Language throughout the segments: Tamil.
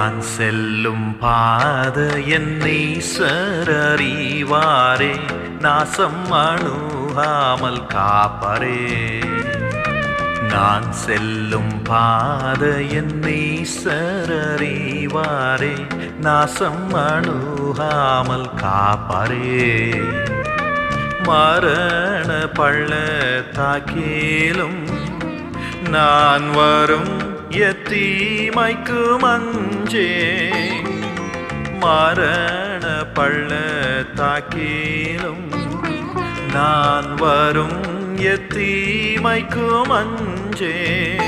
நான் செல்லும் பாத என்னை சரறிவாரே நாசம் அணுகாமல் காப்பரே நான் செல்லும் பாத என்னை சரறிவாரே நாசம் அணுகாமல் காப்பரே மரண பள்ளத்தாக்கேலும் நான் வரும் எத்தீமைக்கு மஞ்சே மரண பள்ளத்தாக்கேலும் நான் வரும் எத்தீமைக்கு மஞ்சே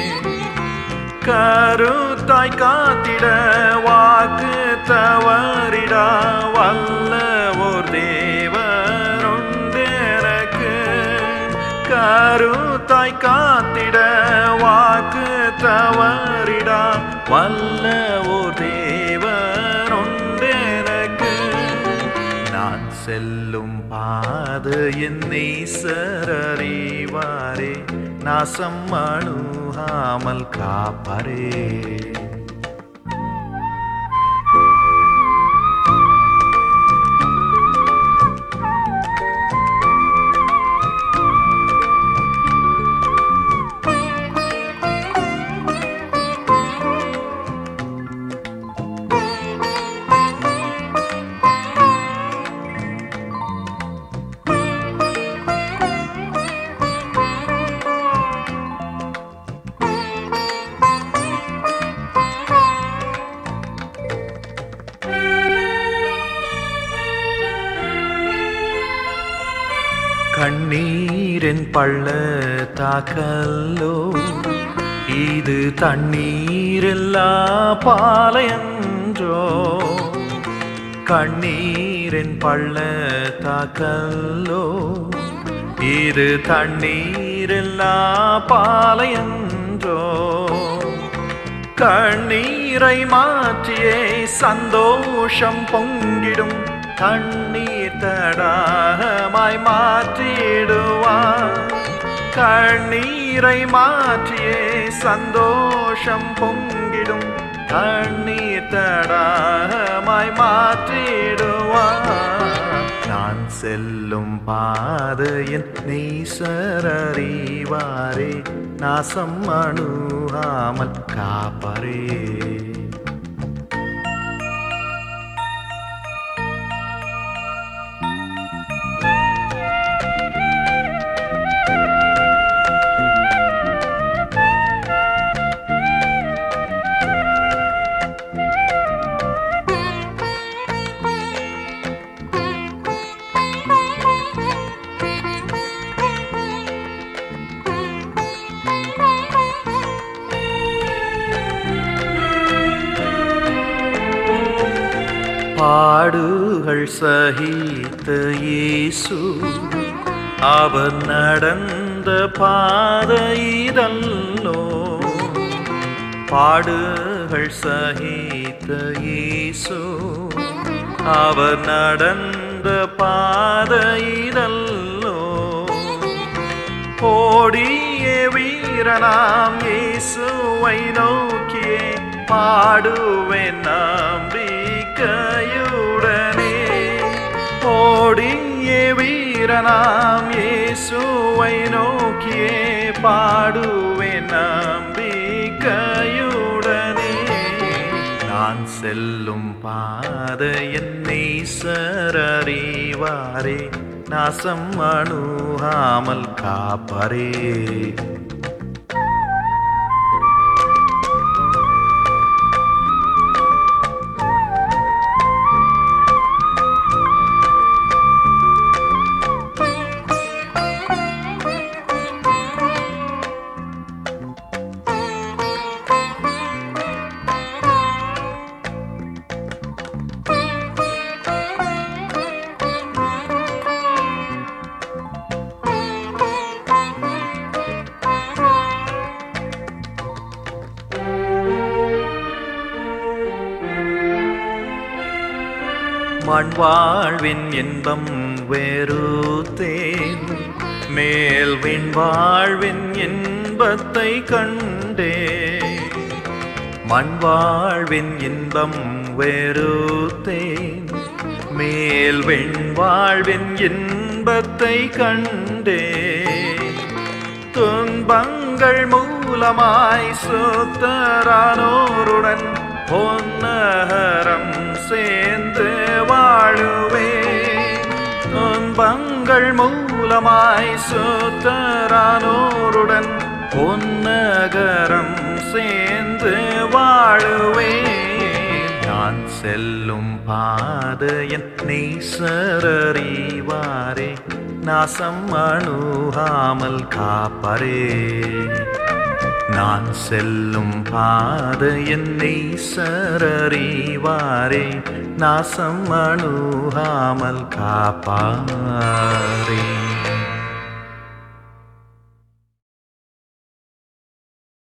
கருத்தாய் காத்திட வாக்கு தவறிடா வல்ல ஓர் தேவருண்டெனக்கு கருத்தாய் காத்திட வாக்கு தவறிடா வல்ல ஓர் தேவருண்டெனக்கு நான் செல்லும் பாத என்னை சரறிவாரே நாசம் அணுகாமல் காப்பரே கண்ணீரின் பள்ள தாக்கல்லோ இது தண்ணீரில்லா பாலையன்றோ கண்ணீரின் பள்ள தாக்கல்லோ இது தண்ணீரில்லா பாலையன்றோ கண்ணீரை மாற்றியே சந்தோஷம் பொங்கிடும் கண்ணீர் தடாகமாய் மாற்றிடுவார் கண்ணீரை மாற்றியே சந்தோஷம் பொங்கிடும் கண்ணீர் தடாகமாய் மாற்றிடுவார் நான் செல்லும் பாதையின் நீசரறிவாரே நாசம் அணுகாமல் காப்பரே பாடுகள் சகித்த இயேசு அவர் நடந்த பாதையிதல்லோ பாடுகள் சகித்த இயேசு அவர் நடந்த பாதையிதல்லோ ஓடிய வீரனாம் இயேசுவை நோக்கியே பாடுவேன் நம்பிக்கையுடனே ஓடிய வீரனாம் இயேசுவை நோக்கியே பாடுவேன் நம்பிக்கையுடனே நான் செல்லும் பாதை என்னை சரறிவாரே நாசம் அணுகாமல் காப்பரே மண் வாழ்வின் இன்பம் வெறுத்தேன் மேல் விண் வாழ்வின் இன்பத்தை கண்டே மண் வாழ்வின் இன்பம் வெறுத்தேன் மேல் வெண் வாழ்வின் இன்பத்தை கண்டேன் துன்பங்கள் மூலமாய் சுத்தரானோருடன் பொன்னகரம் சேர்ந்து வாழுவேன் துன்பங்கள் மூலமாய் சுத்தரானோருடன் பொன்னகரம் சேர்ந்து வாழுவேன் நான் செல்லும் பாதையன் நீசரறிவாரே நாசம் அணுகாமல் காப்பரே நான் செல்லும் பாதையன் நீசரறிவாரே நாசம் அணுகாமல் காப்பாரே